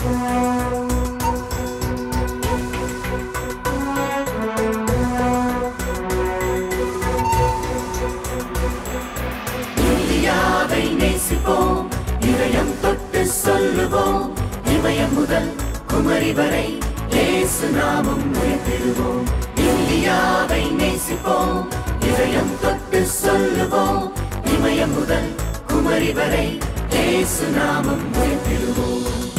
இந்தியாவை நேசிப்போம் இதயம் தொட்டு சொல்லுவோம் இமயம் முதல் குமரி வரை இயேசு நாமம் உயர்த்திடுவோம் இந்தியாவை நேசிப்போம் இதயம் தொட்டு சொல்லுவோம் இமயம் முதல் குமரி வரை இயேசு நாமம் உயர்த்திடுவோம்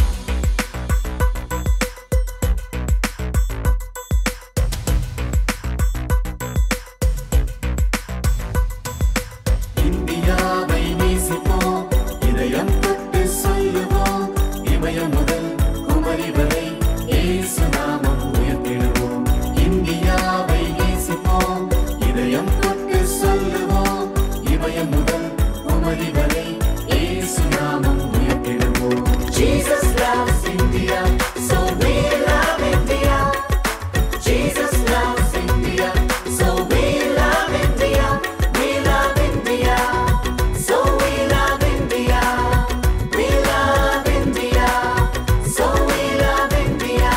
இந்தியாவை நேசிப்போம் இதயம் தொட்டு சொல்லுவோம் இமயம் முதல் குமரி வரை இயேசு நாமம் உயர்த்திடுவோம் இந்தியாவை நேசிப்போம் இதயம் தொட்டு சொல்லுவோம் இமயம் முதல் குமரி வரை இயேசு நாமம் உயர்த்திடுவோம் Jesus loves India, so we love India. Jesus loves India, so we love India. We love India, so we love India. We love India, so we love India.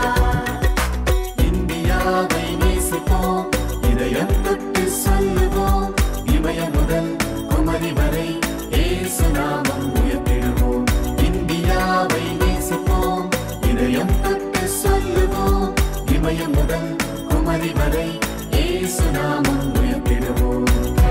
இந்தியாவை நேசிப்போம் இதயம் தொட்டு சொல்லுவோம் இமயம் முதல் குமரி வரை இயேசு நாமம் உயர்த்திடுவோம் இந்தியாவை நேசிப்போம் இதயம் தொட்டு சொல்லுவோம் இமயம் முதல் குமரி வரை இயேசு நாமம் உயர்த்திடுவோம்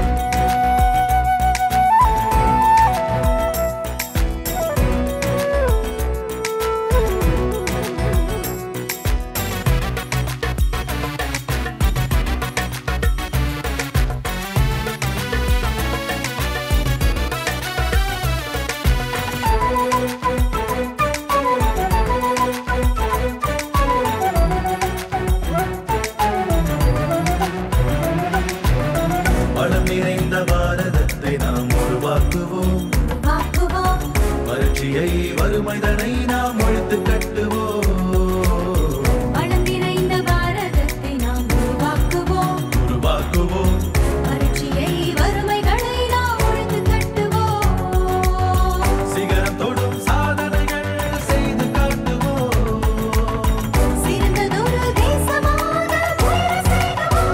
வளம் நிறைந்த பாரதத்தை நாம் உருவாக்குவோம் வாக்குவோம் வறட்சியை வறுமைதனை நாம் ஒழித்து கட்டுவோம் வளம் நிறைந்த பாரதத்தை நாம் உருவாக்குவோம் உருவாக்குவோம் வறட்சியை வறுமைகளை நாம் ஒழித்து கட்டுவோம் சிகரம் தொடும் சாதனைகள் செய்து காட்டுவோம் சிறந்ததொரு தேசமாக உயர செய்வோம்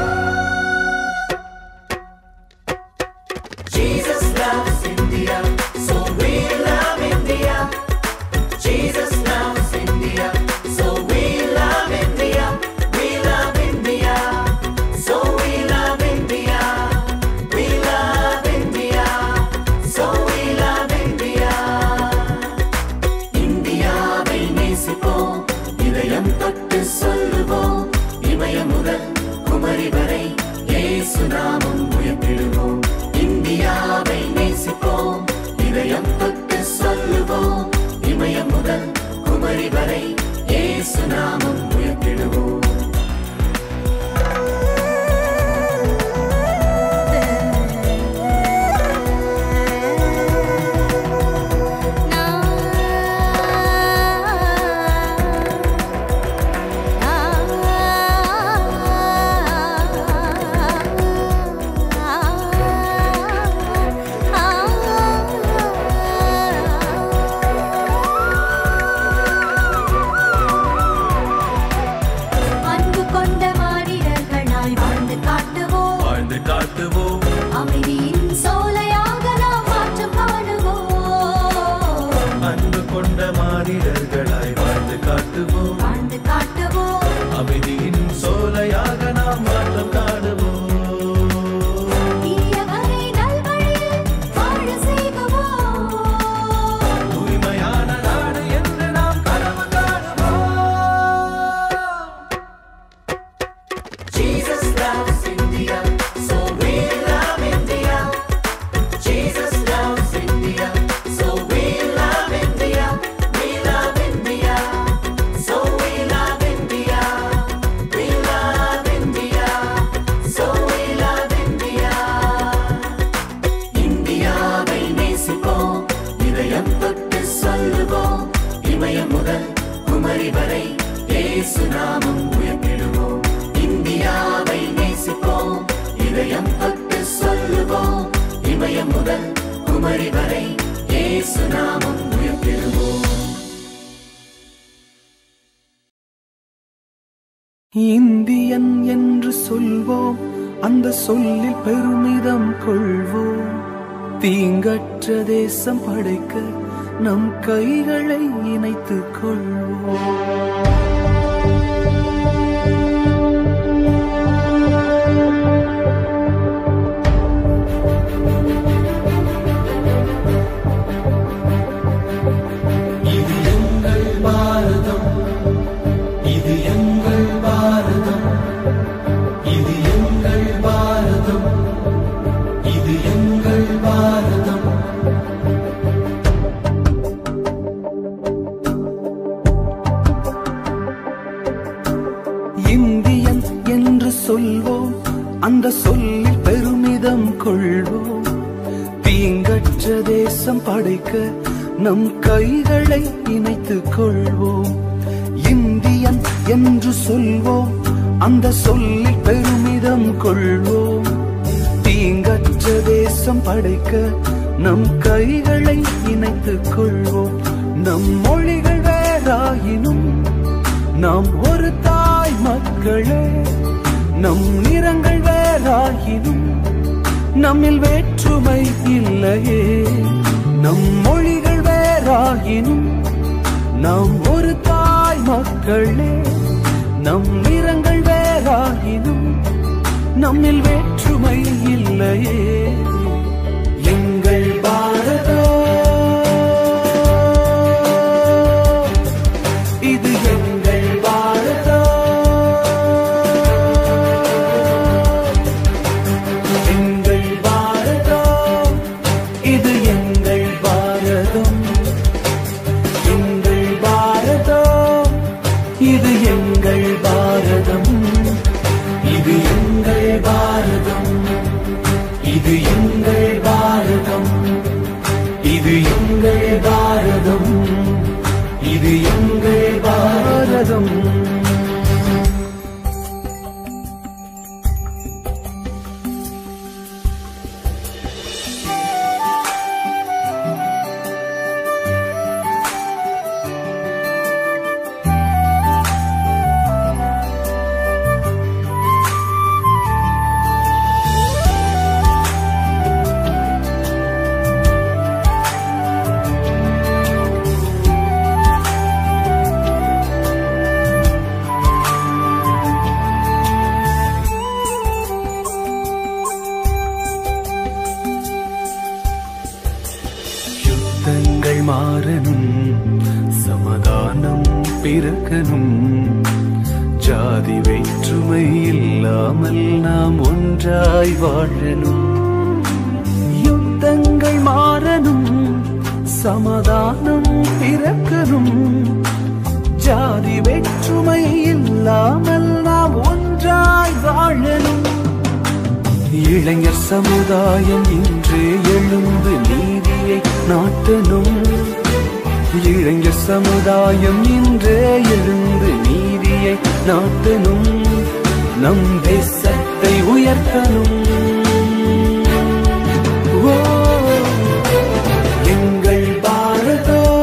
Jesus loves India, so we love India. Jesus loves India, so we love India. We love India, so we love India. We love India, so we love India. இந்தியாவை நேசிப்போம் இதயம் தொட்டு சொல்லுவோம் இமயம் முதல் குமரி வரை இயேசு நாமம் உயர்த்திடுவோம் இந்தியாவை நேசிப்போம் இதயம் தொட்டு சொல்லுவோம் இமயம் முதல் குமரி வரை இயேசு நாமம் உயர்த்திடுவோம் அன்பு கொண்ட மானிடர்களாய் வாழ்ந்து காட்டுவோம் வாழ்ந்து காட்டுவோம் அமைதியின் சோலையாக நாம் மாற்றம் காணுவோம் அன்பு கொண்ட மானிடர்களாய் வாழ்ந்து காட்டுவோம் வாழ்ந்து காட்டுவோம் அமைதியின் சோலையாக நாம் மாற்றம் காணுவோம் தீயவரை நல்வழியில் வாழ செய்வோம் தூய்மையான நாடு என்று நாம் கனவு காணுவோம் Jesus loves India, so we love India. Jesus loves India, so we love India. We love India, so we love India. We love India, so we love India. இந்தியாவை நேசிப்போம் இதயம் தொட்டு சொல்லுவோம் இமயம் முதல் குமரி வரை இயேசு நாமம் உயர்த்திடுவோம் இந்தியாவை நேசிப்போம் இதயம் தொட்டு சொல்லுவோம் இமயம் முதல் குமரி வரை இயேசு நாமம் உயர்த்திடுவோம் இந்தியன் என்று சொல்வோம் அந்த சொல்லில் பெருமிதம் கொள்வோம் தீங்கற்ற தேசம் படைக்க நம் கைகளை இணைத்துக் கொள்வோம் இது எங்கள் பாரதம் இது எங்கள் பாரதம் இது எங்கள் பாரதம் இது எங்கள் பாரதம் இந்தியன் என்று சொல்வோம் அந்த சொல்லில் பெருமிதம் கொள்வோம் தீங்கற்ற தேசம் படைக்க நம் கைகளை இணைத்துக் கொள்வோம் இந்தியன் என்று சொல்வோம் அந்த சொல்லில் பெருமிதம் கொள்வோம் தீங்கற்ற தேசம் படைக்க நம் கைகளை இணைத்துக் கொள்வோம் நம் மொழிகள் வேறாயினும் நாம் ஒரு தாய் மக்களே நம் நிறங்கள் வேறாயினும் நம்மில் வேற்றுமை இல்லையே நம் மொழிகள் வேறாயினும் நாம் ஒரு தாய் மக்களே நம் நிறங்கள் வேறாயினும் நம்மில் வேற்றுமை இல்லையே எங்கள் பாரதம் இது எங்கள் பாரதம் எங்கள் பாரதம் இது எங்கள் பாரதம் எங்கள் பாரதம் இது எங்கள் பாரதம் இது எங்கள் பாரதம் இது எங்கள் பாரதம் இது எங்கள் பாரதம் இது எங்கள் பாரதம் யுத்தங்கள் மாறணும் சமாதானம் பிறக்கணும் ஜாதி வேற்றுமை இல்லாமல் நாம் ஒன்றாய் வாழணும் யுத்தங்கள் மாறணும் சமாதானம் பிறக்கணும் ஜாதி வேற்றுமை இல்லாமல் நாம் ஒன்றாய் வாழணும் இளைஞர் சமுதாயம் இன்று எழுந்து நீதியை நாட்டணும் இளைஞர் சமுதாயம் இன்றே எழுந்து நீதியை நாட்டணும் நம் தேசத்தை உயர்த்தணும் ஓ, எங்கள் பாரதம்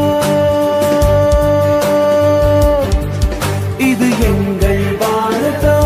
இது எங்கள் பாரதம்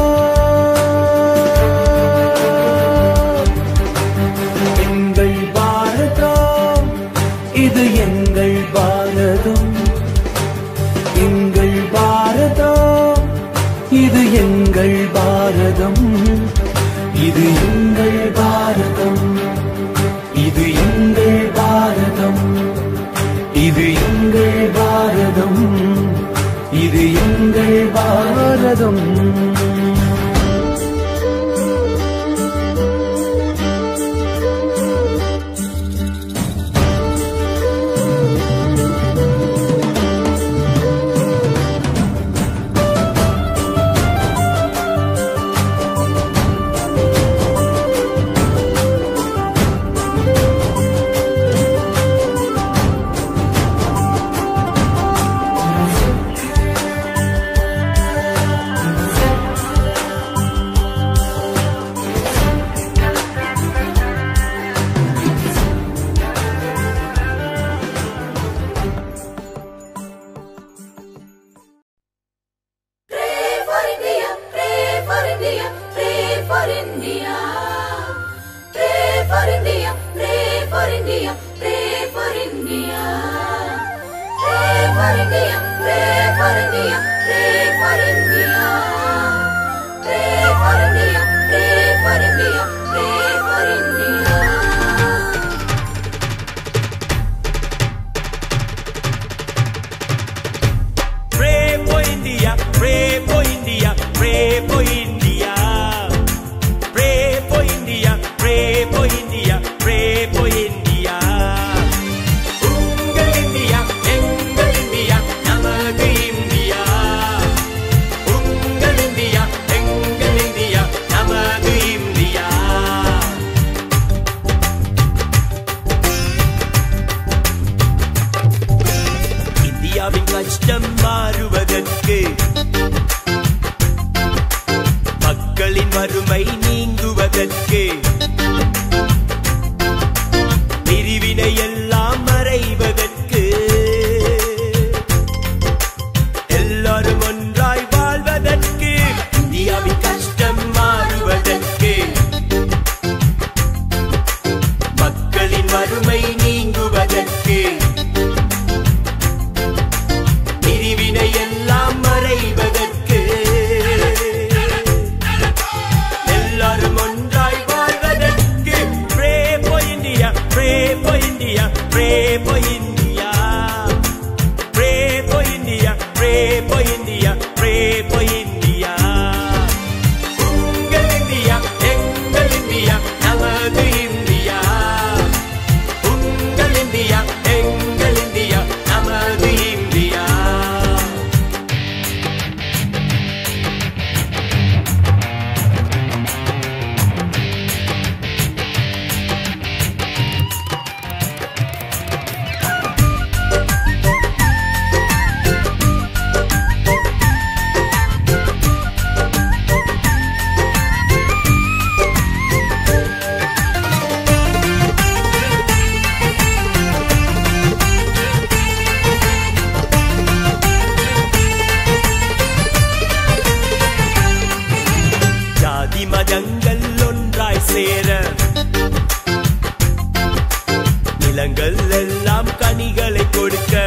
எங்கள் பாரதம் இது எங்கள் பாரதம் எங்கள் பாரதம் இது எங்கள் பாரதம் இது எங்கள் பாரதம் இது எங்கள் பாரதம் இது எங்கள் பாரதம் இது எங்கள் Bharatham pray for India. Pray for India, pray for India, pray for India. Pray for India, pray for India, pray for India. Pray for India, pray for India, pray for India. Pray for India, pray for India, pray for India. Pray for India, pray for India, pray for India. உங்கள் India, எங்கள் India, நமது India. உங்கள் India, எங்கள் India, நமது India. இந்தியாவின் கஷ்டம் மாறுவதற்கு மக்களின் வறுமை நீங்குவதற்கு பிரிவினை எல்லாம் மறைவதற்கு எல்லாரும் ஒன்றாய் வாழ்வதற்கு இந்தியாவின் கஷ்டம் மாறுவதற்கு மக்களின் வறுமை நீங்குவதற்கு பிரிவினை எல்லாம் மறைவதற்கு எல்லாரும் ஒன்றாய் வாழ்வதற்கு Pray for India, pray for India, pray for India. Pray for India, pray for India, pray for India. உங்கள் இந்தியா, எங்கள் இந்தியா, நமது இந்தியா. உங்கள் இந்தியா, எங்கள் இந்தியா, நமது இந்தியா. ஜாதி மதங்கள் ஒன்றாய் சேர நிலங்கள் எல்லாம் கனிகளை கொடுக்க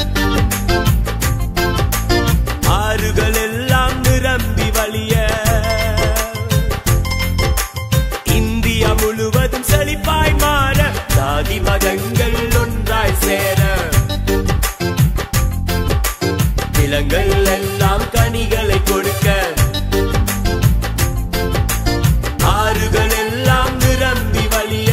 ஆறுகள் எல்லாம் நிரம்பி வழிய இந்தியா முழுவதும் செழிப்பாய் மாற ஜாதி மதங்கள் ஒன்றாய் சேர நிலங்கள் எல்லாம் கனிகளை கொடுக்க ஆறுகள் எல்லாம் நிரம்பி வழிய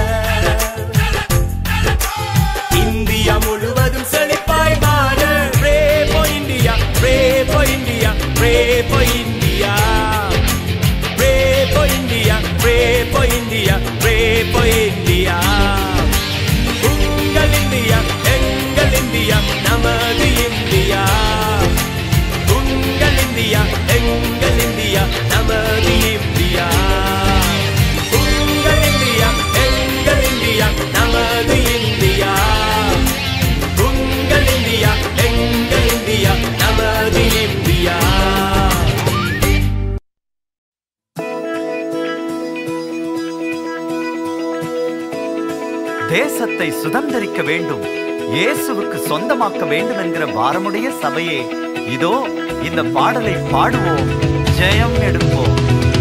இந்தியா முழுவதும் செழிப்பாய் மாற Pray for India, pray for India, pray for India. Pray for India, pray for India, pray for India. உங்கள் இந்தியா எங்கள் இந்தியா நமது இந்தியா உங்கள் இந்தியா எங்கள் இந்தியா நமது இந்தியா உங்கள் இந்தியா எங்கள் இந்தியா நமது இந்தியா உங்கள் இந்தியா எங்கள் இந்தியா நமது இந்தியா தேசத்தை சுதந்தரிக்க வேண்டும் இயேசுவுக்கு சொந்தமாக்க வேண்டும் என்கிற பாரமுடைய சபையே இதோ இந்த பாடலை பாடுவோம் ஜெயம் எடுப்போம்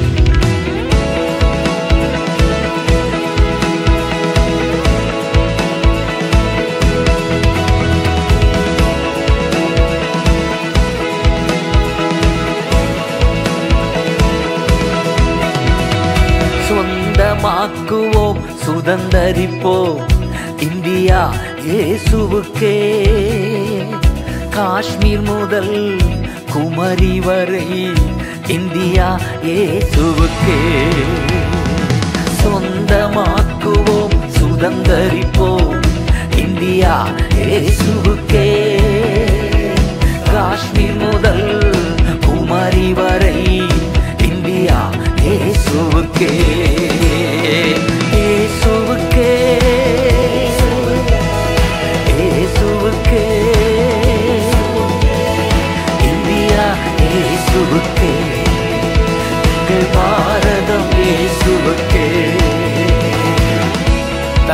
சொந்தமாக்குவோம் சுதந்தரிப்போம் இந்தியா இயேசுவுக்கே காஷ்மீர் முதல் குமரி வரை இந்தியா இயேசுவுக்கே சொந்தமாக்குவோம் சுதந்தரிப்போம் இந்தியா இயேசுவுக்கே காஷ்மீர் முதல் குமரி வரை இந்தியா இயேசுவுக்கே இயேசுவுக்கே இயேசுவுக்கே இந்தியா இயேசுவுக்கே எங்கள்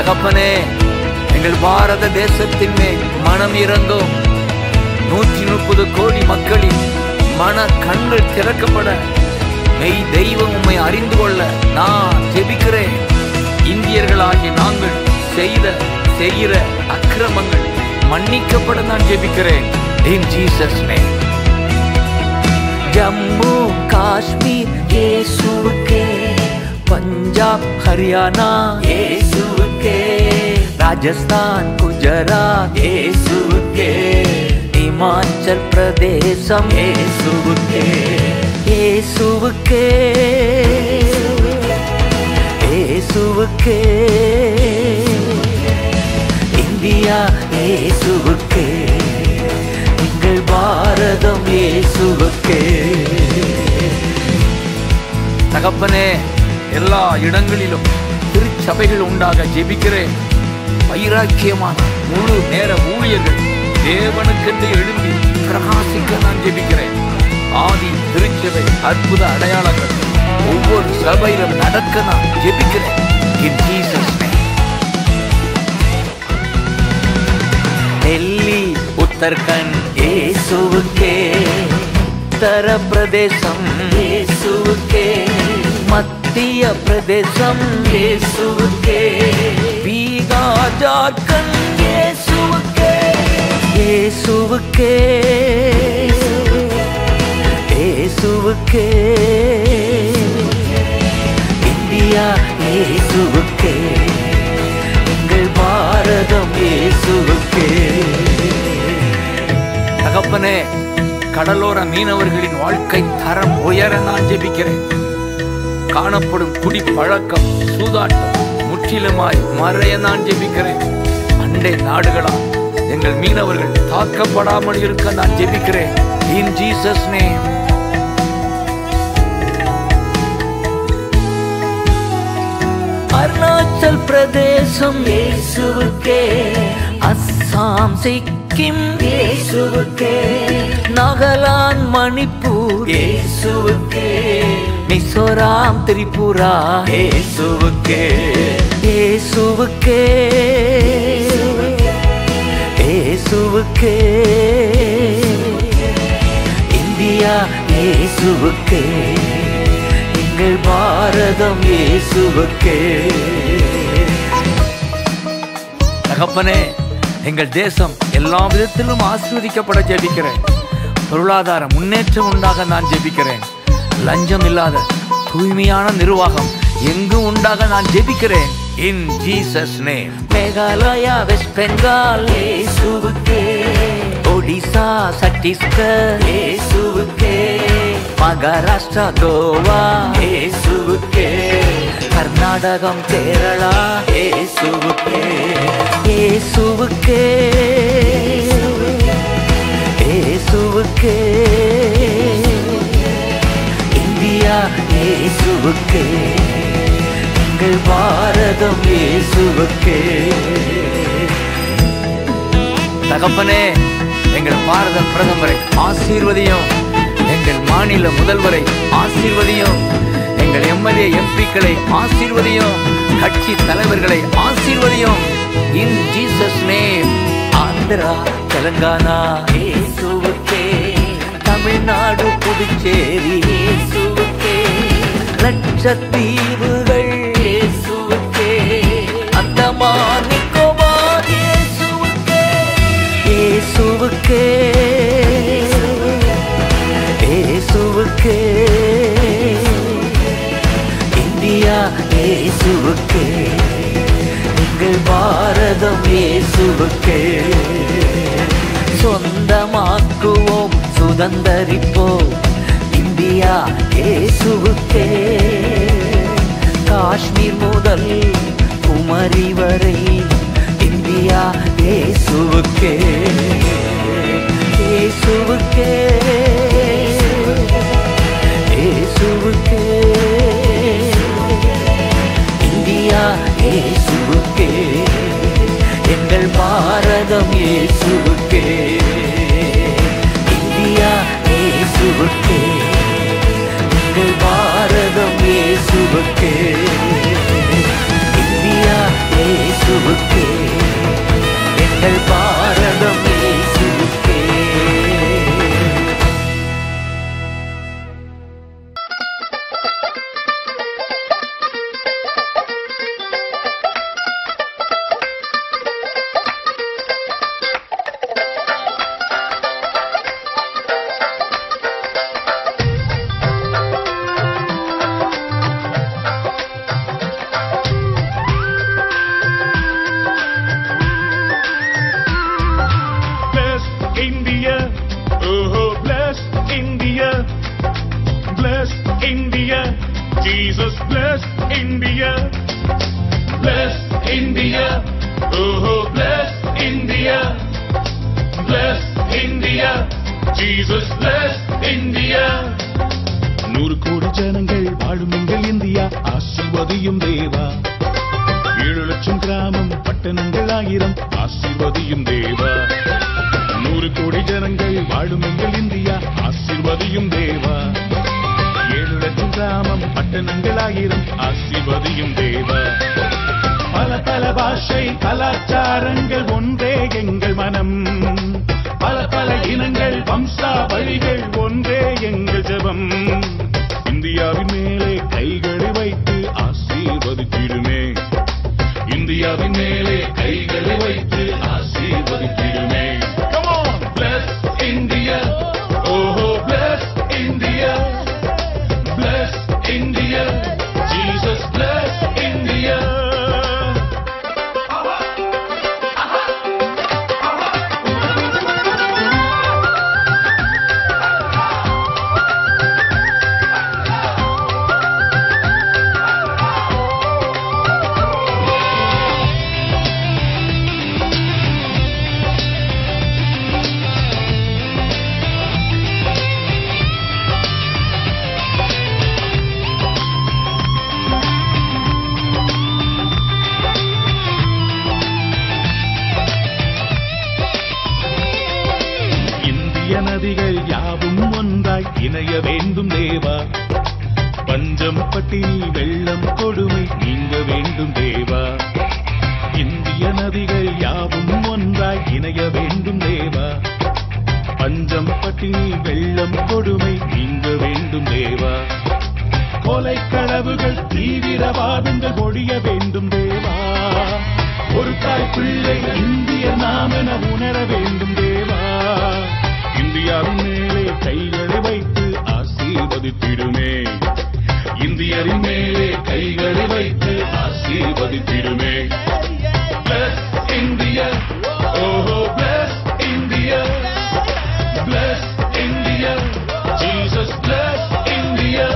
தகப்பனே எங்கள் பாரத தேசத்தின் மேல் மனம் இறங்கும் நூற்றி முப்பது கோடி மக்களின் மன கண்கள் திறக்கப்பட மெய் தெய்வம் உம்மை அறிந்து கொள்ள நான் ஜெபிக்கிறேன் இந்தியர்களாகிய நாங்கள் செய்த செய்கிற அக்கிரமங்கள் மன்னிக்கப்பட நான் ஜெபிக்கிறேன் in Jesus name Jammu Kashmir இயேசுவுக்கே பஞ்சாப் ஹரியானா இயேசுவுக்கே ராஜஸ்தான் குஜராத் இயேசுவுக்கே இமாச்சல் பிரதேசம் இயேசுவுக்கே இயேசுவுக்கே இயேசுவுக்கே இந்தியா இயேசுவுக்கே எங்கள் பாரதம் இயேசுவுக்கே தகப்பனே எல்லா இடங்களிலும் திருச்சபைகள் உண்டாக ஜெபிக்கிறேன் வைராக்கியமான முழு நேர ஊழியர்கள் தேவனுக்கென்று எழும்பி பிரகாசிக்க நான் ஜெபிக்கிறேன் ஆதி திருச்சபை அற்புத அடையாளங்கள் ஒவ்வொரு சபையிலும் நடக்க நான் ஜெபிக்கிறேன் In Jesus' name. Delhi Uttarakhand இயேசுவுக்கே உத்தர பிரதேசம் இயேசுவுக்கே மத்திய பிரதேசம் இயேசுவுக்கே பீகார் ஜார்க்கண்ட் இயேசுவுக்கே இயேசுவுக்கே இயேசுவுக்கே இந்தியா இயேசுவுக்கே எங்கள் பாரதம் இயேசுவுக்கே தகப்பனே கடலோர மீனவர்களின் வாழ்க்கை தரம் உயர நான் ஜெபிக்கிறேன் காணப்படும் குடி பழக்கம் சூதாட்டம் முற்றிலுமாய் மறைய நான் ஜெபிக்கிறேன் அண்டை நாடுகளால் எங்கள் மீனவர்கள் தாக்கப்படாமல் இருக்க நான் ஜெபிக்கிறேன் இன் ஜீசஸ் நேம் அருணாச்சல் பிரதேசம் இயேசுவுக்கே அஸ்ஸாம் சிக்கிம் இயேசுவுக்கே நாகாலாந்து மணிப்பூர் இயேசுவுக்கே மிசோராம் திரிபுரா இயேசுவுக்கே இயேசுவுக்கே இயேசுவுக்கே இந்தியா இயேசுவுக்கே எங்கள் பாரதம் இயேசுவுக்கே தகப்பனே எங்கள் தேசம் எல்லா விதத்திலும் ஆசீர்வதிக்கப்பட ஜெபிக்கிறேன் பொருளாதார முன்னேற்றம் உண்டாக நான் ஜெபிக்கிறேன் லஞ்சம் இல்லாத தூய்மையான நிர்வாகம் எங்கும் உண்டாக நான் ஜெபிக்கிறேன் in Jesus name Meghalaya West Bengal இயேசுவுக்கே ஒடிசா சத்தீஸ்கர் இயேசுவுக்கே மகாராஷ்டிரா கோவா இயேசுவுக்கே கர்நாடகம் கேரளா இயேசுவுக்கே இயேசுவுக்கே இயேசுவுக்கே இந்தியா இயேசுவுக்கே எங்கள் பாரதம் இயேசுவுக்கே தகப்பனே எங்கள் பாரத பிரதமரை ஆசீர்வதியும் எங்கள் மாநில முதல்வரை ஆசீர்வதியும் எங்கள் எம்எல்ஏ எம்பிக்களை ஆசீர்வதியும் கட்சி தலைவர்களை ஆசீர்வதியும் in Jesus name Andhra Telangana இயேசுவுக்கே தமிழ்நாடு புதுச்சேரி இயேசுவுக்கே லட்சத்தீவுகள் இயேசுவுக்கே அந்தமான் நிக்கோபார் இயேசுவுக்கே இயேசுவுக்கே இயேசுவுக்கே இந்தியா இயேசுவுக்கே எங்கள் பாரதம் இயேசுவுக்கே சொந்தமாக்குவோம் சுதந்தரிப்போம் இந்தியா இயேசுவுக்கே காஷ்மீர் முதல் குமரி வரை இந்தியா இயேசுவுக்கே இயேசுவுக்கே இயேசுவுக்கே இந்தியா இயேசுவுக்கே எங்கள் பாரதம் இயேசுவுக்கே இந்தியா இயேசுவுக்கே எங்கள் பாரதம் இயேசுவுக்கே இந்தியா இயேசுவுக்கே எங்கள் பாரதம் இயேசுவுக்கே Bless India, oh bless India, bless India, Jesus bless India, bless India, oh bless India, bless India, Jesus bless India. நூறு கோடி ஜனங்கள் வாழும் எங்கள் இந்தியா ஆசிர்வதியும் தேவா ஏழு லட்சம் கிராமம் பட்டணங்கள் ஆயிரம் ஆசிர்வதியும் தேவா நூறு கோடி ஜனங்கள் வாழும் எங்கள் இந்தியா ஆசிர்வதியும் தேவா ஏழு லட்சம் கிராமம் பட்டணங்கள் ஆயிரம் ஆசிர்வதியும் தேவா பல பல பாஷை கலாச்சாரங்கள் ஒன்றே எங்கள் மனம் பல பல இனங்கள் வம்சாவழிகள் ஒன்றே எங்கள் ஜெபம் இந்தியாவின் மேலே கைகளை வைத்து ஆசீர்வதித்திடுமே இந்தியாவின் மேலே கைகளை வைத்து ஆசீர்வதித்திடுமே Come on, bless India. Oh, bless India. Bless India. Jesus bless India. இந்திய நதிகள் யாவும் ஒன்றாய் இணைய வேண்டும் தேவா பஞ்சம் பட்டினி வெள்ளம் கொடுமை நீங்க வேண்டும் தேவா இந்திய நதிகள் யாவும் ஒன்றாய் இணைய வேண்டும் தேவா பஞ்சம் பட்டினி வெள்ளம் கொடுமை நீங்க வேண்டும் தேவா கொலை களவுகள் தீவிரவாதங்கள் ஒழிய வேண்டும் தேவா ஒரு தாய் பிள்ளை இந்திய நாமென உணர வேண்டும் தேவா இந்தியாவின் மேலே கைகளை வைத்து ஆசீர்வதித்திடுமே இந்தியரின் மேலே கைகளை வைத்து ஆசீர்வதித்திடுமே Bless India, oh bless India, bless India, Jesus bless India.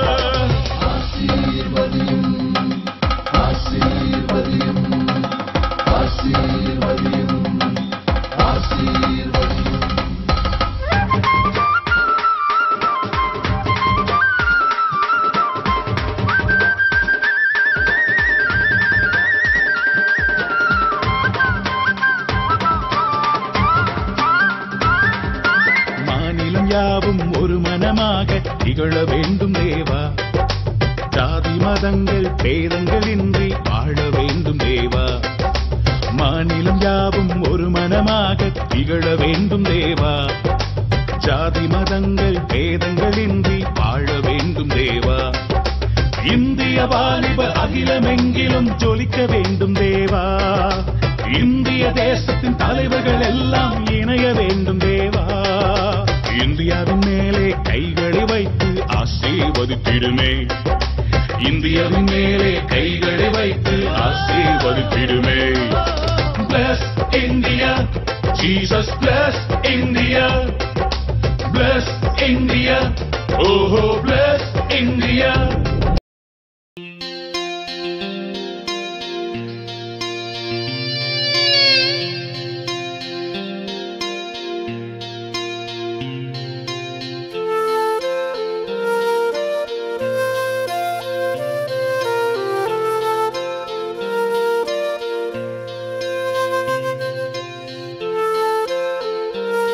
மாநிலம் யாவும் ஒரு மனமாக திகழ வேண்டும் தேவா ஜாதி மதங்கள் பேதங்கள் இன்றி வாழ வேண்டும் தேவா மாநிலம் யாவும் ஒரு மனமாக திகழ வேண்டும் தேவா ஜாதி மதங்கள் பேதங்கள் இன்றி வாழ வேண்டும் தேவா இந்திய வாலிப அகிலமெங்கிலும் ஜொலிக்க வேண்டும் தேவா இந்திய தேசத்தின் தலைவர்கள் எல்லாம் இணைய வேண்டும் தேவா இந்தியாவின் மேலே கைகளை வைத்து ஆசீர்வதித்திடுமே இந்தியாவின் மேலே கைகளை வைத்து ஆசீர்வதித்திடுமே Bless India, Jesus bless India, bless India, oh bless India.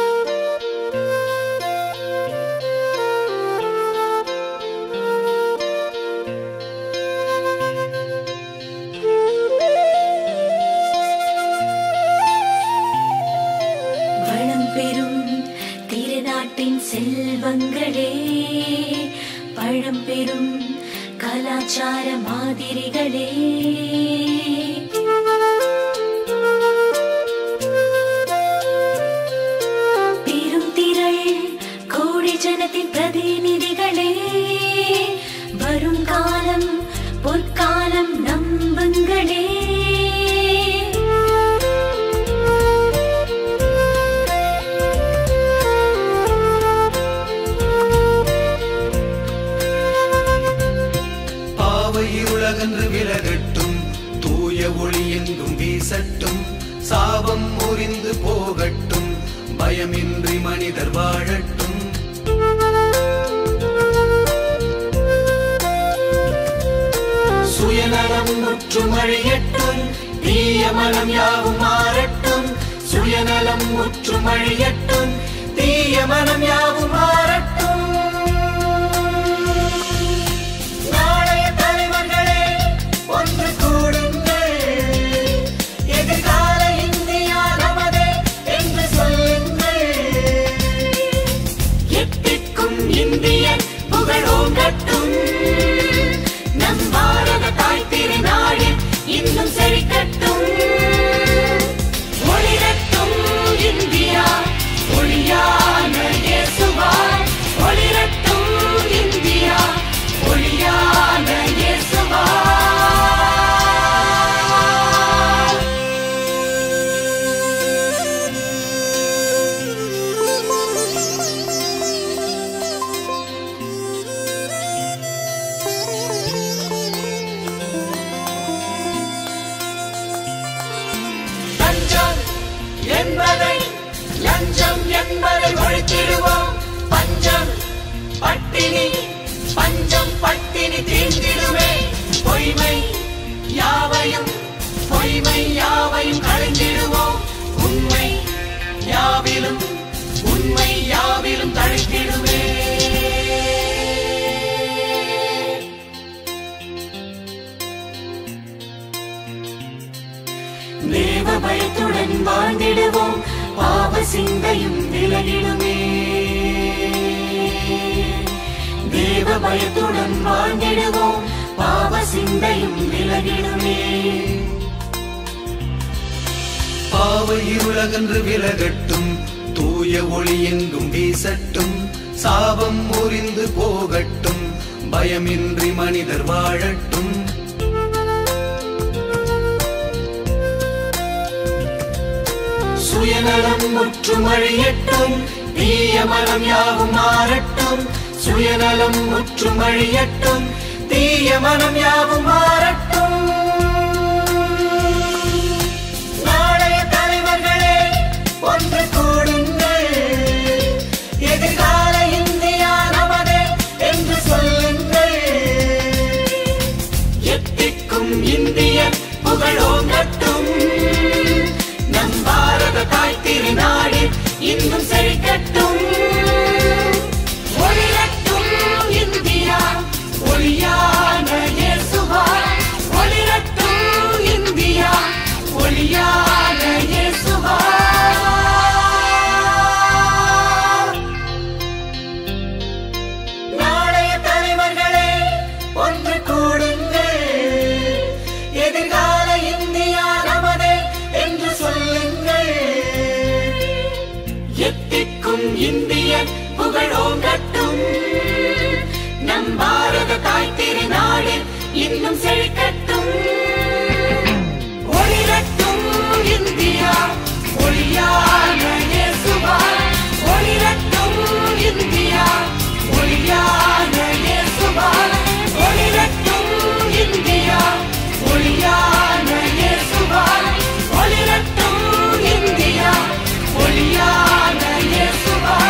Thank பெறும் கலாச்சார மாதிரிகளே பெரும் திரள் கோடி ஜனத்தின் பிரதிநிதிகளே வரும் காலம் பொற்காலம் நம்புங்களே பாவை உலகன்று விலகட்டும் தூய ஒளி எங்கும் வீசட்டும் சாபம் முறிந்து போகட்டும் பயமின்றி மனிதர் வாழட்டும் சுயநலம் முற்றும் அழியட்டும் தீய மனம் யாவும் மாறட்டும் சுயநலம் முற்றும் அழியட்டும் தீய மனம் யாவும் மாறட்டும் நாளைய தலைவர்களே ஒன்று கூடுங்கள் எதிர்கால இந்தியா நமதே என்று சொல்லுங்கள் எட்டிக்கும் இந்திய புகழோங்கட்டும் நம் பாரத தாய் திருநாடு இன்னும் செழிக்கட்டும் ஒளிரட்டும் இந்தியா ஒளியான இயேசுவாய் ஒளிரட்டும் இந்தியா ஒளியான இயேசுவாய் லஞ்சம் என்பதை லஞ்சம் என்பதை ஒழித்திடுவோம் பஞ்சம் பட்டினி பஞ்சம் பட்டினி தீர்ந்திடுமே பொய்மை யாவையும் பொய்மை யாவையும் கழிந்திடுவோம் உண்மை யாவிலும் உண்மை யாவிலும் தழைத்திடுமே தேவ பயத்துடன் வாழ்ந்திடுவோம் பாவ சிந்தையும் விலகிடுமே தேவ பயத்துடன் வாழ்ந்திடுவோம் பாவ சிந்தையும் விலகிடுமே பாவ இருளகன்று விலகட்டும் தூய ஒளி எங்கும் வீசட்டும் சாபம் முறிந்து போகட்டும் பயமின்றி மனிதர் வாழட்டும் சுயநலம் முற்றும் அழியட்டும் தீய மனம் யாவும் மாறட்டும் சுயநலம் முற்றும் அழியட்டும் தீய மனம் யாவும் மாறட்டும் நாளைய தலைவர்களே ஒன்று கூடுங்கள் எதிர்கால இந்தியா நமதே என்று சொல்லுங்கள் எத்திக்கும் இந்திய புகழோங்கட்டும் நம் பாரத தாய் திருநாடு இன்னும் செழிக்கட்டும் ஒளிரட்டும் இந்தியா ஒளியான இயேசுவாய் ஒளிரட்டும் இந்தியா ஒளியான இயேசுவாய் நாளைய தலைவர்களே ஒன்று கூடுங்கள் எதிர்கால இந்தியா நமதே என்று சொல்லுங்கள் எத்திக்கும் இந்திய புகழோங்கட்டும் நம் பாரத தாய் திருநாடு இன்னும் செழிக்கட்டும் ஒளிரட்டும் இந்தியா ஒளியான இயேசுவாய் ஒளிரட்டும் இந்தியா ஒளியான இயேசுவாய் ஒளிரட்டும் இந்தியா ஒளியான இயேசுவாய் ஒளிரட்டும் இந்தியா ஒளியான இயேசுவாய்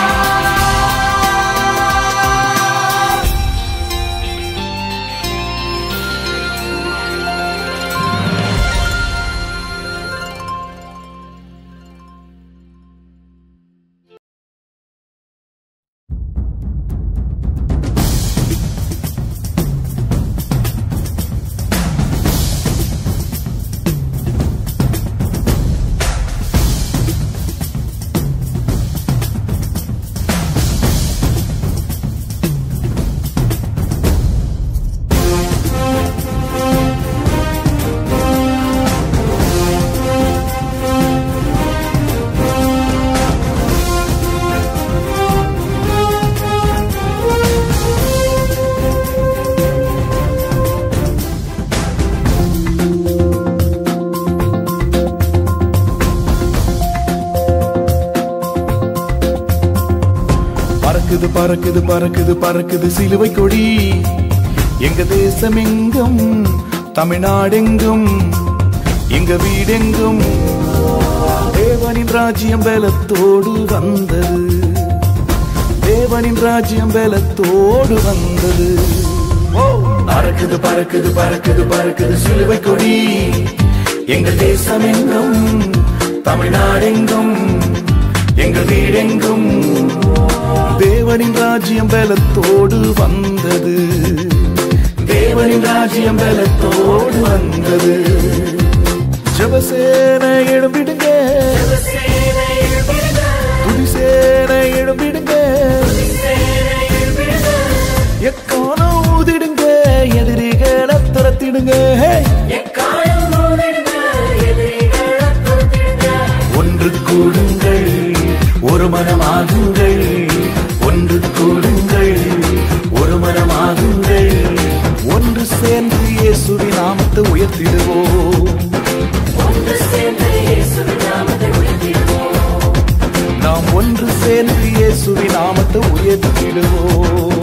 பறக்குது பறக்குது பறக்குது சிலுவை கொடி எங்க தேசம் எங்கும் தமிழ்நாடெங்கும் எங்க வீடெங்கும் தேவனின் ராஜ்யம் பலத்தோடு வந்தது தேவனின் ராஜ்யம் பலத்தோடு வந்தது ஓ! பறக்குது பறக்குது பறக்குது பறக்குது சிலுவை கொடி எங்கள் தேசம் எங்கும் தமிழ்நாடெங்கும் எங்கள் வீடெங்கும் தேவனின் ராஜ்யம் பலத்தோடு வந்தது தேவனின் ராஜ்யம் பலத்தோடு வந்தது ஜபசேனை எழும்பிடுங்க துதிசேனை எழும்பிடுங்க எக்காலம் ஊதிடுங்க எதிரிகளை துரத்திடுங்க ஒன்று கூடுங்கள் ஒரு மனமாகுங்கள் ஒன்று கூடுங்கள் ஒரு மனமாகுங்கள் ஒன்று சேர்ந்து இயேசுவின் நாமத்தை உயர்த்திடுவோம் நாம் ஒன்று சேர்ந்து இயேசுவின் நாமத்தை உயர்த்திடுவோம்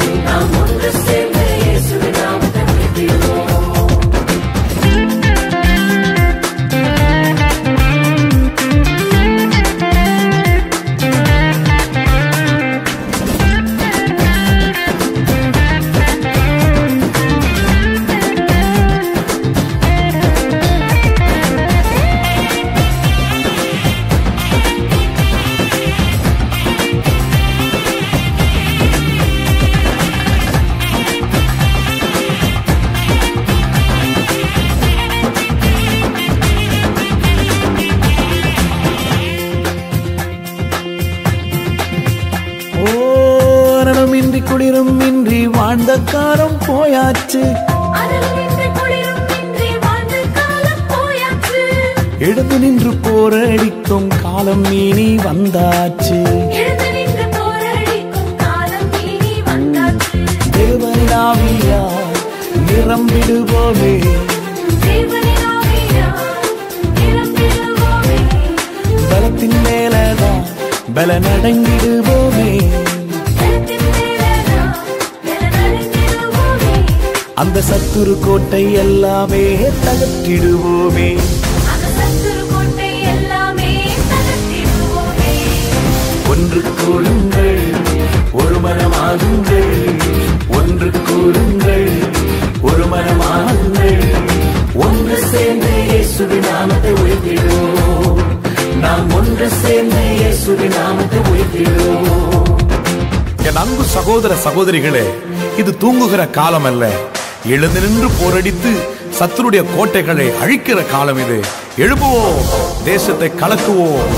ஓரணமின்றி குளிரும் இன்றி வாழ்ந்த காலம் போயாச்சு அனலுமின்றி குளிருமின்றி வாழ்ந்த காலம் போயாச்சு. எழுந்து நின்று போரடிக்கும் காலம் இனி வந்தாச்சு எழுந்து நின்று போரடிக்கும் காலம் இனி வந்தாச்சு. தேவனின் ஆவியால் நிரம்பிடுவோமே தேவனின் ஆவியால் நிரம்பிடுவோமே. பலத்தின் மேலதான் பலனடங்கிடுவோமே பலத்தின் மேலதான் பலனடைந்திடுவோமே. அந்த சத்துரு கோட்டை எல்லாமே தகற்றிடுவோமே அந்த சத்துரு கோட்டை எல்லாமே தகர்த்திடுவோமே. ஒன்று கூடுங்கள் ஒரு மனமாகுங்கள் ஒன்று கூடுங்கள் ஒரு மனமாகுங்கள் ஒன்று சேர்ந்து இயேசுவின் நாமத்தை உயர்த்திடுவோம் நாம் ஒன்று சேர்ந்து இயேசுவின் நாமத்தை உயர்த்திடுவோம் என் அன்பு சகோதர சகோதரிகளே இது தூங்குகிற காலம் அல்ல எழுந்து நின்று போரடித்து சத்துருடைய கோட்டைகளை அழிக்கிற காலம் இது எழுப்புவோம் தேசத்தை கலக்குவோம்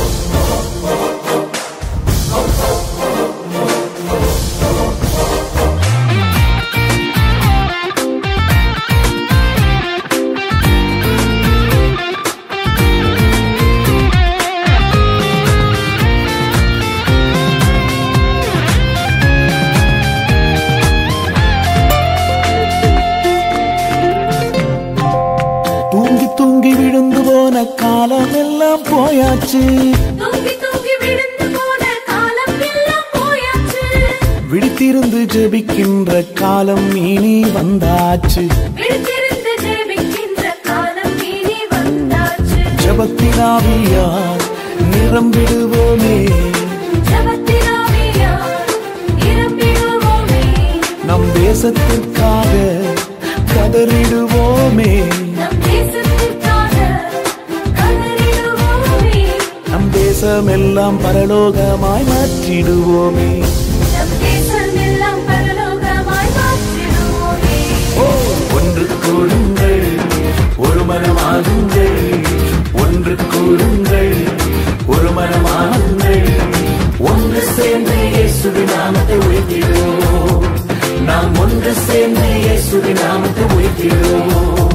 தூங்கி தூங்கி விழுந்து போன காலம் எல்லாம் போயாச்சு தூங்கி தூங்கி விழுந்து போன காலம் எல்லாம் போயாச்சு. விழித்திருந்து ஜெபிக்கின்ற காலம் இனி வந்தாச்சு விழித்திருந்து ஜெபிக்கின்ற காலம் இனி வந்தாச்சு. ஜபத்தினாவியால் நிரம்பிடுவோமே ஜெபத்தின் ஆவியால் நிரம்பிடுவோமே. நம் தேசத்திற்காக கதறிடுவோமே நம் தேசத்திற்காக கதறிடுவோமே. நம் தேசம் எல்லாம் பரலோகமாய் மாற்றிடுவோமே நம் தேசம் எல்லாம் பரலோகமாய் மாற்றிடுவோமே. ஓ ஒன்று கூடுங்கள் ஒரு மனமாகுங்கள் ஒன்று கூடுங்கள் ஒரு மனமாகுங்கள் ஒன்று சேர்ந்து இயேசுவின் நாமத்தை உயர்த்திடுவோம் நாம் ஒன்று சேர்ந்து இயேசுவின் நாமத்தை உயர்த்திடுவோம்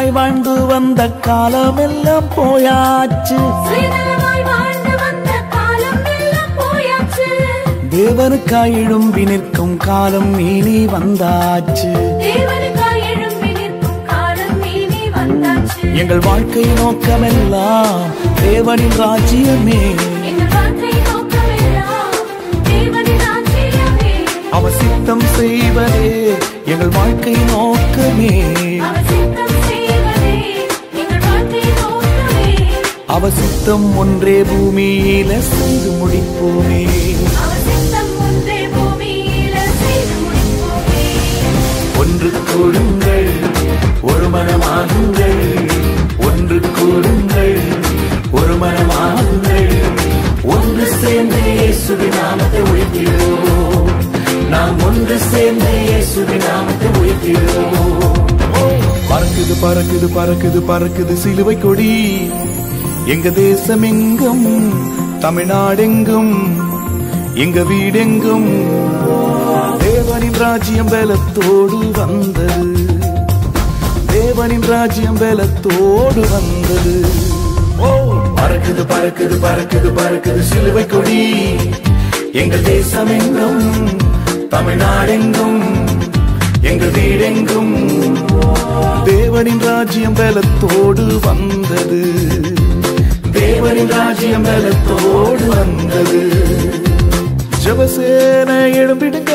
சுயநலமாய் வாழ்ந்து வந்த காலமெல்லாம் போயாச்சு சுயநலமாய் வாழ்ந்து வந்த காலம் எல்லாம் போயாச்சு தேவனுக்காய் எழும்பி நிற்கும் காலம் இனி வந்தாச்சு தேவனுக்காய் எழும்பி நிற்கும் காலம் இனி வந்தாச்சு எங்கள் வாழ்க்கை நோக்கமெல்லாம் தேவனின் ராஜ்யமே எங்கள் வாழ்க்கை நோக்கமெல்லாம் தேவனின் ராஜ்யமே அவர் சித்தம் செய்வதே எங்கள் வாழ்க்கை நோக்கமே அவர் சித்தம் செய்வதே எங்கள் வாழ்க்கை நோக்கமே அவர் சித்தம் ஒன்றே பூமியில செய்து முடிப்போமே அவர் சித்தம் ஒன்றே பூமியில செய்து முடிப்போமே ஒன்று கூடுங்கள் ஒரு மனமாகுங்கள் ஒன்று கூடுங்கள் ஒரு மனமாகுங்கள் ஒன்று சேர்ந்து இயேசுவின் நாமத்தை உயர்த்திடுவோம் நாம் ஒன்று சேர்ந்து இயேசுவின் நாமத்தை உயர்த்திடுவோம் பறக்குது பறக்குது பறக்குது பறக்குது சிலுவை கொடி எங்க தேசம் எங்கும் தமிழ்நாடெங்கும் எங்க வீடெங்கும் தேவனின் ராஜ்யம் பலத்தோடு வந்தது தேவனின் ராஜ்யம் பலத்தோடு வந்தது ஓ பறக்குது பறக்குது பறக்குது பறக்குது சிலுவை கொடி எங்கள் தேசம் எங்கும் தமிழ்நாடெங்கும் எங்கள் வீடெங்கும் தேவனின் ராஜ்யம் பலத்தோடு வந்தது தேவனின் ராஜ்யம் பலத்தோடு வந்தது ஜபசேன எழும்பிடுங்க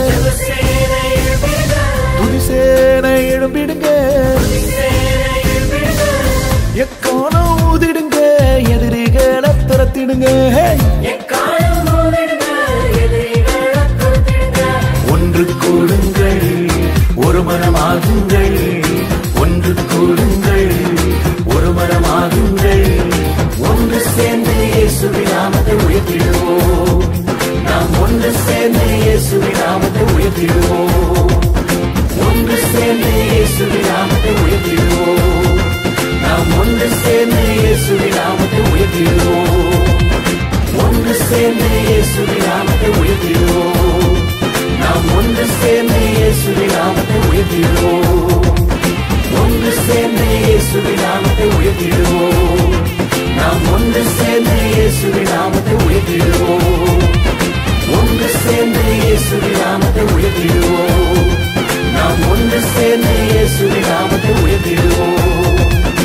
துதிசேன எழும்பிடுங்க எக்கானம் ஊதிடுங்க எதிரிகளை துரத்திடுங்க ஒன்று கூடுங்கள் ஒரு மனமாகுங்கள் ஒன்று கூடுங்கள் ஒரு மனமாகுங்கள் ஒன்று சேர்ந்து இயேசுவின் நாமத்தை உயர்த்திடுவோம் நாம் ஒன்று சேர்ந்து இயேசுவின் நாமத்தை உயர்த்திடுவோம் ஒன்று சேர்ந்து இயேசுவின் நாமத்தை உயர்த்திடுவோம் நாம் ஒன்று சேர்ந்து இயேசுவின் நாமத்தை உயர்த்திடுவோம் ஒன்று சேர்ந்து இயேசுவின் நாமத்தை உயர்த்திடுவோம் நாம் ஒன்று சேர்ந்து இயேசுவின் நாமத்தை உயர்த்திடுவோம் ஒன்று சேர்ந்து இயேசுவின் நாமத்தை உயர்த்திடுவோம் நாம் ஒன்று சேர்ந்து இயேசுவின் நாமத்தை உயர்த்திடுவோம் ஒன்று சேர்ந்து இயேசுவின் நாமத்தை உயர்த்திடுவோம் நாம் ஒன்று சேர்ந்து இயேசுவின் நாமத்தை உயர்த்திடுவோம்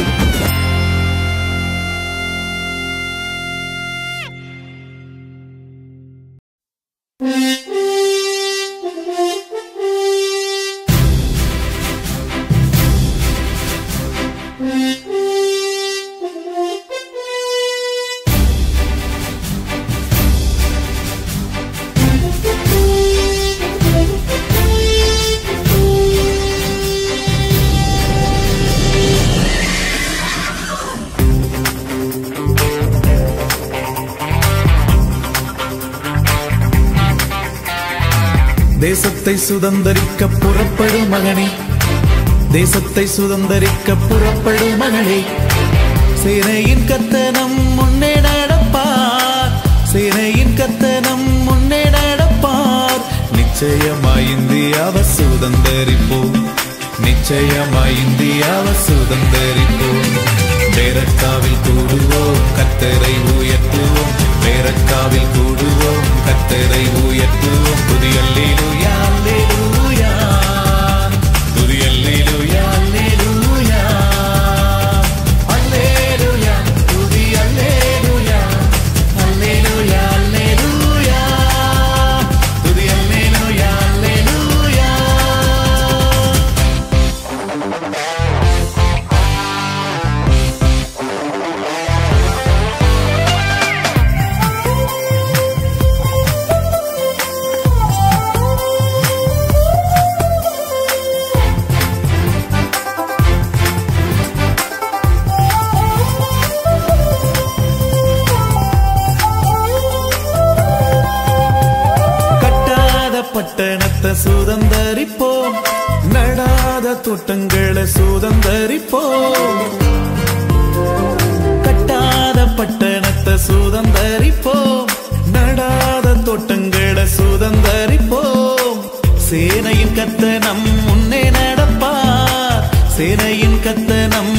தேசத்தை சுதந்தரிக்க புறப்படும் மகனே தேசத்தை சுதந்தரிக்க புறப்படும் மகனே சேனையின் கத்தனம் முன்னே நடப்பார் சேனையின் கத்தனம் முன்னே நடப்பார் நிச்சயமாய் இந்தியாவை சுதந்தரிப்போம் நிச்சயமாய் இந்தியாவை சுதந்தரிப்போம் பேரக்காவில் கூடுவோம் கத்தரை உயர்த்துவோம் பேரக்காவில் கூடுவோம் கத்தரை உயர்த்துவோம் துதியல்லேலூயா அல்லேலூயா துதியல்லேலூயா அல்லேலூயா அல்லேலூயா துதி அல்லேலூயா அல்லேலூயா அல்லேலூயா துதி அல்லேலூயா அல்லேலூயா கட்டாத பட்டணத்தை சுதந்தரிப்போம் நடாத தோட்டங்களை சுதந்தரிப்போம் கட்டாத பட்டணத்தை சுதந்தரிப்போம் நடாத தோட்டங்களை சுதந்தரிப்போம் சேனையின் கத்த நம் முன்னே நடப்பார் சேனையின் கத்த நம்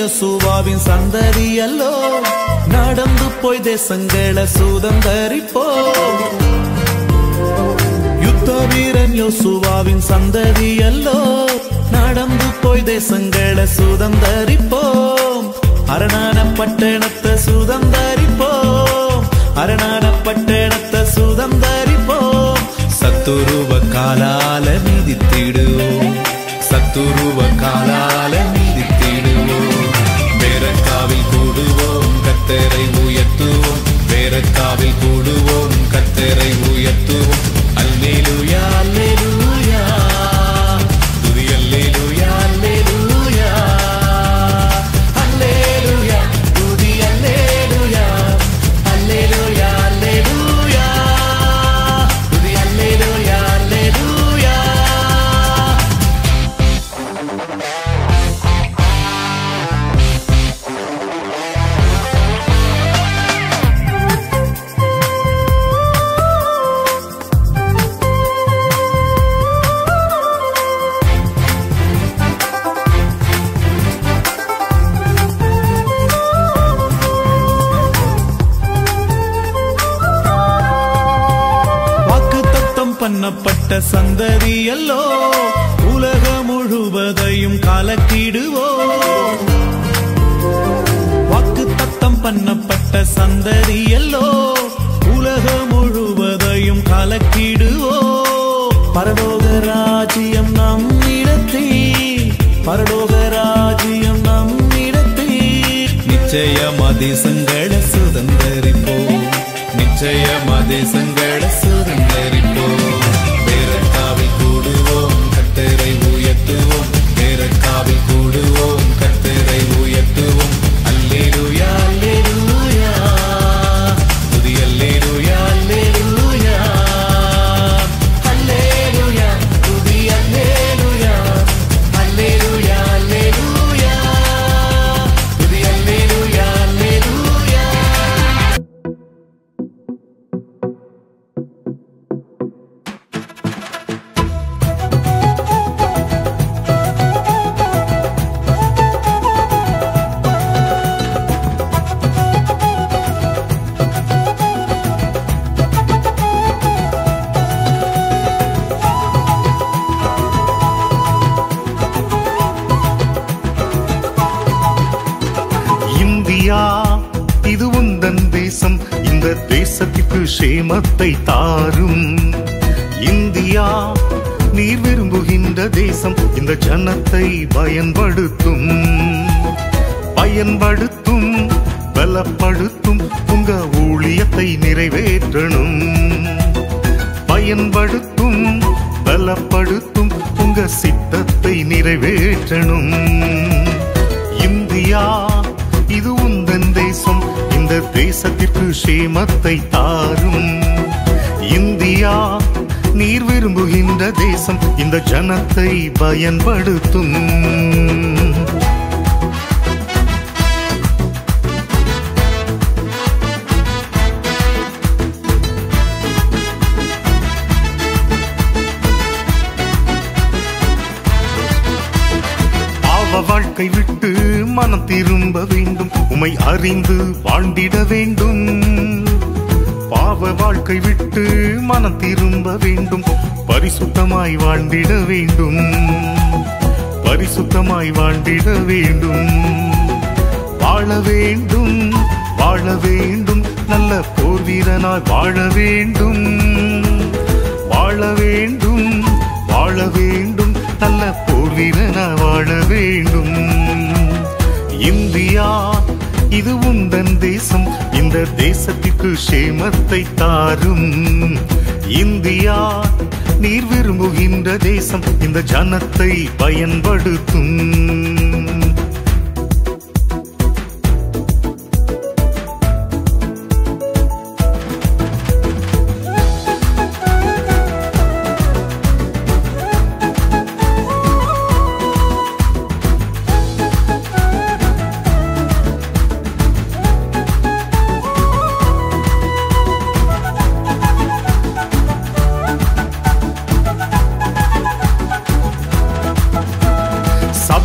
யோசுவாவின் சந்ததி அல்லோ நடந்து போய் தேசங்களை சுதந்தரிப்போம் யுத்த வீரன் யோசுவாவின் சந்ததி அல்லோ நடந்து போய் தேசங்களை சுதந்தரிப்போம் அரணான பட்டணத்தை சுதந்தரிப்போம் அரணான பட்டணத்தை சுதந்தரிப்போம் சத்துருவ காலால மிதித்திடுவோம் சத்துருவ காலால மிதித்திடுவோம் வேரக்காவில் கூடுவோம் கத்தரை உயர்த்துவோம் வேரக்காவில் கூடுவோம் கத்தரை உயர்த்துவோம் அல்லேலூயா அல்லேலூயா துதி அல்லேலூயா அல்லேலூயா அல்லேலூயா துதி அல்லேலூயா அல்லேலூயா அல்லேலூயா துதி அல்லேலூயா அல்லேலூயா வாக்கு தத்தம் பண்ணப்பட்ட சந்ததி அல்லோ உலகம் முழுவதையும் கலக்கிடுவோம் வாக்கு தத்தம் பண்ணப்பட்ட சந்ததி அல்லோ உலகம் முழுவதையும் கலக்கிடுவோம் பரலோக ராஜ்யம் நம்மிடத்தில் பரலோக ராஜ்யம் நம்மிடத்தில் நிச்சயம் அதிசங்களை சுதந்தரிப்போம் நிச்சயம் அதிசங்களை சுதந்தரிப்போம் வேறக்காவில் கூடுவோம் கத்தரை உயர்த்துவோம் வேறக்காவில் கூடுவோம் கத்தரை உயர்த்துவோம் அல்லேலூயா அல்லேலூயா துதி அல்லேலூயா அல்லேலூயா அல்லேலூயா துதி அல்லேலூயா அல்லேலூயா அல்லேலூயா துதி அல்லேலூயா அல்லேலூயா இந்தியா இது உந்தன் தேசம் இந்த தேசத்திற்கு சேமத்தை தாரும் இந்தியா நீர் விரும்புகின்ற தேசம் இந்த ஜனத்தை பயன்படுத்தும் பயன்படுத்தும் பலப்படுத்தும் உங்க ஊழியத்தை நிறைவேற்றணும் பயன்படுத்தும் பலப்படுத்தும் உங்க சித்தத்தை நிறைவேற்றணும் இந்தியா இது உந்தன் தேசம் இந்த தேசத்திற்கு சேமத்தை தாரும் இந்தியா நீர் விரும்புகின்ற தேசம் இந்த ஜனத்தை பயன்படுத்தும் பாவ வாழ்க்கை விட்டு மனம் திரும்ப வேண்டும் உமை அறிந்து வாழ்ந்திட வேண்டும் பாவ வாழ்க்கை விட்டு மனம் திரும்ப வேண்டும் பரிசுத்தமாய் வாழ்ந்திட வேண்டும் பரிசுத்தமாய் வாழ்ந்திட வேண்டும் வாழ வேண்டும் வாழ வேண்டும் நல்ல போர் வீரனாய் வாழ வேண்டும் வாழ வேண்டும் வாழ வேண்டும் நல்ல போர் வீரனாய் வாழ வேண்டும் இந்தியா இது உந்தன் தேசம் இந்த தேசத்திற்கு சேமத்தை தாரும் இந்தியா நீர் விரும்புகின்ற தேசம் இந்த ஜனத்தை பயன்படுத்தும்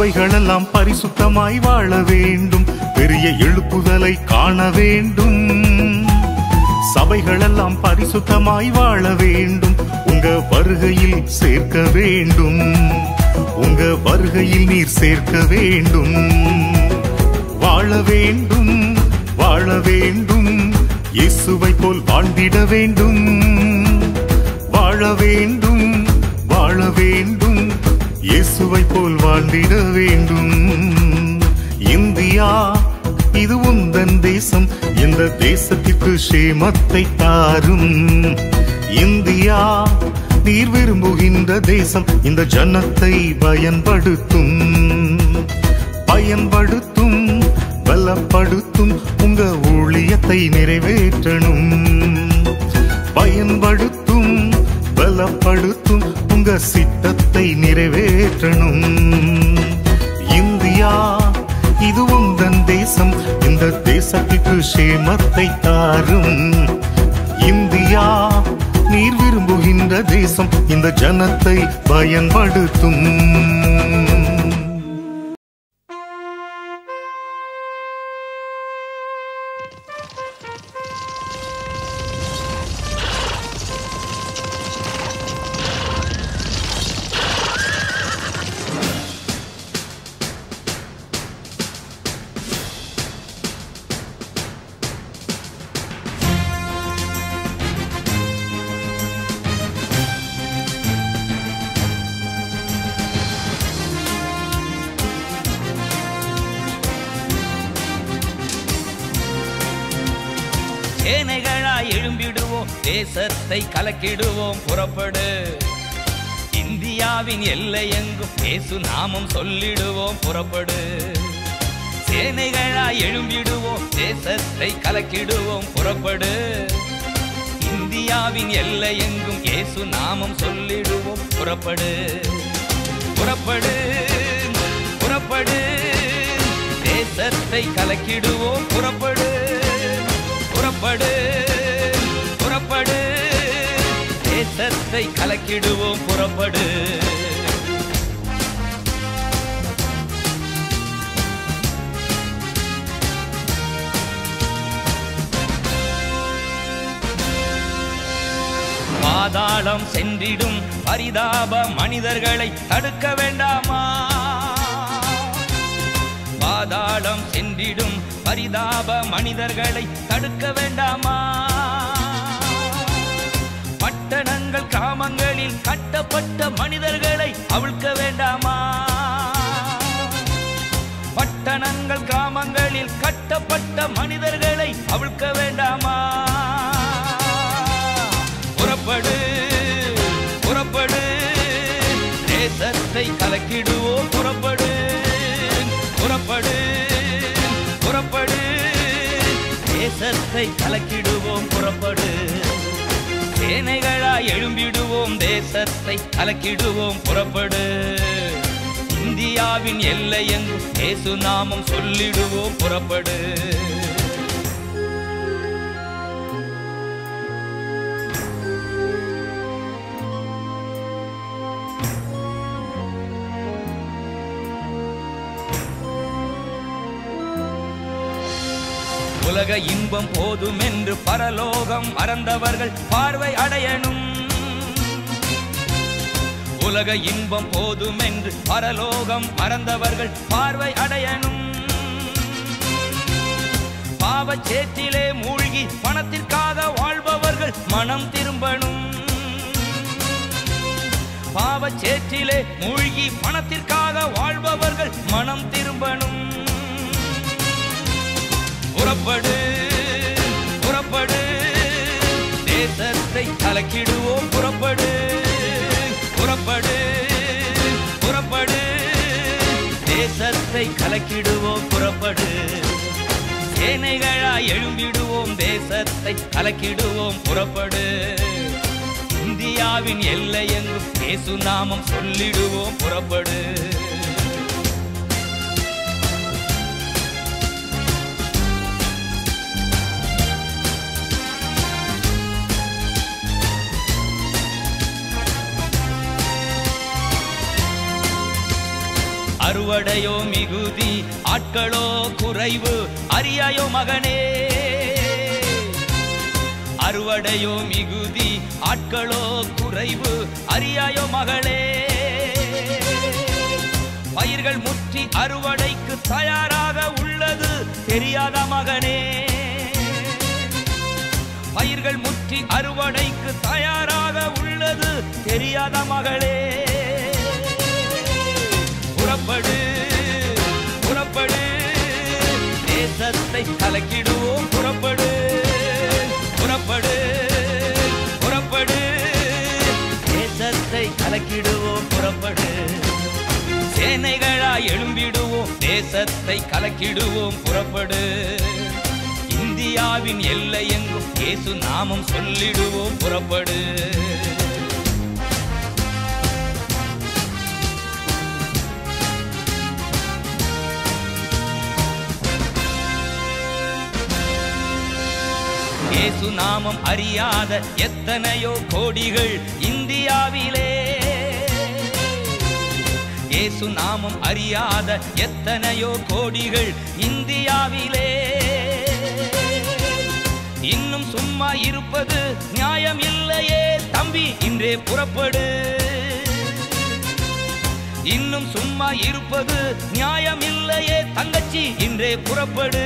சபைகளெல்லாம் பரிசுத்தமாய் வாழ வேண்டும் பெரிய எழுப்புதலை காண வேண்டும் சபைகளெல்லாம் பரிசுத்தமாய் வாழ வேண்டும் உங்க வருகையில் சேர்க்க வேண்டும் உங்க வருகையில் நீர் சேர்க்க வேண்டும் வாழ வேண்டும் வாழ வேண்டும் இயேசுவை போல் வாழ்ந்திட வேண்டும் வாழ வேண்டும் வாழ வேண்டும் இயேசுவை போல் வாழ்ந்திட வேண்டும் இந்தியா இது உந்தன் தேசம் இந்த தேசத்திற்கு சேமத்தை தாரும் இந்தியா நீர் விரும்புகின்ற தேசம் இந்த ஜனத்தை பயன்படுத்தும் பயன்படுத்தும் பலப்படுத்தும் உங்க ஊழியத்தை நிறைவேற்றணும் பயன்படுத்தும் பலப்படுத்தும் உங்க சித்தத்தை நிறைவேற்றணும் இந்தியா இது உந்தன் தேசம் இந்த தேசத்திற்கு சேமத்தை தாரும் இந்தியா நீர் விரும்புகின்ற தேசம் இந்த ஜனத்தை பயன்படுத்தும் சேனைகளாய் எழும்பிடுவோம் தேசத்தை கலக்கிடுவோம் புறப்படு இந்தியாவின் எல்லை எங்கும் இயேசு நாமம் சொல்லிடுவோம் புறப்படு சேனைகளாய் எழும்பிடுவோம் தேசத்தை கலக்கிடுவோம் புறப்படு இந்தியாவின் எல்லை எங்கும் இயேசு நாமம் சொல்லிடுவோம் புறப்படு புறப்படு புறப்படு தேசத்தை கலக்கிடுவோம் புறப்படு புறப்படு புறப்படு தேசத்தை கலக்கிடுவோம் புறப்படு பாதாளம் சென்றிடும் பரிதாப மனிதர்களை தடுக்க வேண்டாமா பாதாளம் சென்றிடும் பரிதாப மனிதர்களை தடுக்க வேண்டாமா பட்டணங்கள் கிராமங்களில் கட்டப்பட்ட மனிதர்களை அவிழ்க்க வேண்டாமா பட்டணங்கள் கிராமங்களில் கட்டப்பட்ட மனிதர்களை அவிழ்க்க வேண்டாமா புறப்படு புறப்படு தேசத்தை கலக்கிடுவோம் புறப்படு புறப்படு புறப்படு தேசத்தை கலக்கிடுவோம் புறப்படு சேனைகளா எழும்பிடுவோம் தேசத்தை கலக்கிடுவோம் புறப்படு இந்தியாவின் எல்லை எங்கும் இயேசு நாமம் சொல்லிடுவோம் புறப்படு உலக இன்பம் போதும் என்று பரலோகம் மறந்தவர்கள் பார்வை அடையணும் உலக இன்பம் போதும் என்று பரலோகம் மறந்தவர்கள் பார்வை அடையணும் பாவச் சேற்றிலே மூழ்கி பணத்திற்காக வாழ்பவர்கள் மனம் திரும்பணும் பாவச் சேற்றிலே மூழ்கி பணத்திற்காக வாழ்பவர்கள் மனம் திரும்பணும் புறப்படு புறப்படு தேசத்தை கலக்கிடுவோம் புறப்படு புறப்படு புறப்படு தேசத்தை கலக்கிடுவோம் புறப்படு சேனைகளா எழும்பிடுவோம் தேசத்தை கலக்கிடுவோம் புறப்படு இந்தியாவின் எல்லை எங்கும் இயேசு நாமம் சொல்லிடுவோம் புறப்படு அறுவடையோ மிகுதி ஆட்களோ குறைவு அறியாயோ மகனே அறுவடையோ மிகுதி ஆட்களோ குறைவு அறியாயோ மகளே பயிர்கள் முற்றி அறுவடைக்கு தயாராக உள்ளது தெரியாத மகனே பயிர்கள் முற்றி அறுவடைக்கு தயாராக உள்ளது தெரியாத மகளே புறப்படு புறப்படு தேசத்தை கலக்கிடுவோம் புறப்படு புறப்படு புறப்படு தேசத்தை கலக்கிடுவோம் புறப்படு சேனைகளா எழும்பிடுவோம் தேசத்தை கலக்கிடுவோம் புறப்படு இந்தியாவின் எல்லை எங்கும் இயேசு நாமம் சொல்லிடுவோம் புறப்படு இயேசு நாமம் அறியாத எத்தனையோ கோடிகள் இந்தியாவிலே இயேசு நாமம் அறியாத எத்தனையோ கோடிகள் இந்தியாவிலே இன்னும் சும்மா இருப்பது நியாயம் இல்லையே தம்பி இன்றே புறப்படு இன்னும் சும்மா இருப்பது நியாயம் இல்லையே தங்கச்சி இன்றே புறப்படு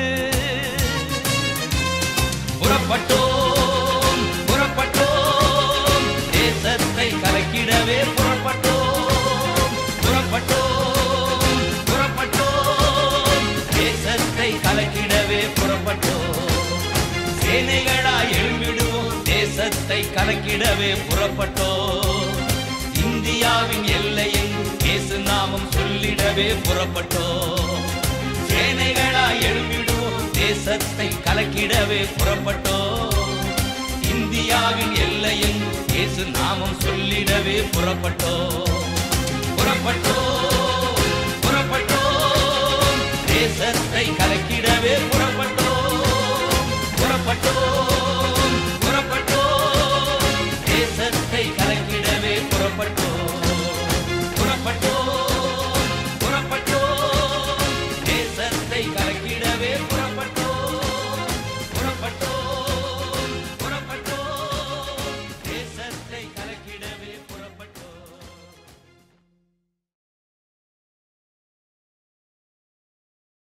புறப்பட்டோம் புறப்பட்டோம் தேசத்தை கலக்கிடவே புறப்பட்டோம் புறப்பட்டோம் புறப்பட்டோம் தேசத்தை கலக்கிடவே புறப்பட்டோம் சேனைகளா எழும்பிடுவோம் தேசத்தை கலக்கிடவே புறப்பட்டோம் இந்தியாவின் எல்லையெங்கும் இயேசு நாமம் சொல்லிடவே புறப்பட்டோம் சேனைகளா எழும்பிடுவோம் தேசத்தை கலக்கிடவே புறப்பட்டோம் இந்தியாவின் எல்லையெங்கும் இயேசு நாமம் சொல்லிடவே புறப்பட்டோம் புறப்பட்டோம் புறப்பட்டோம் தேசத்தை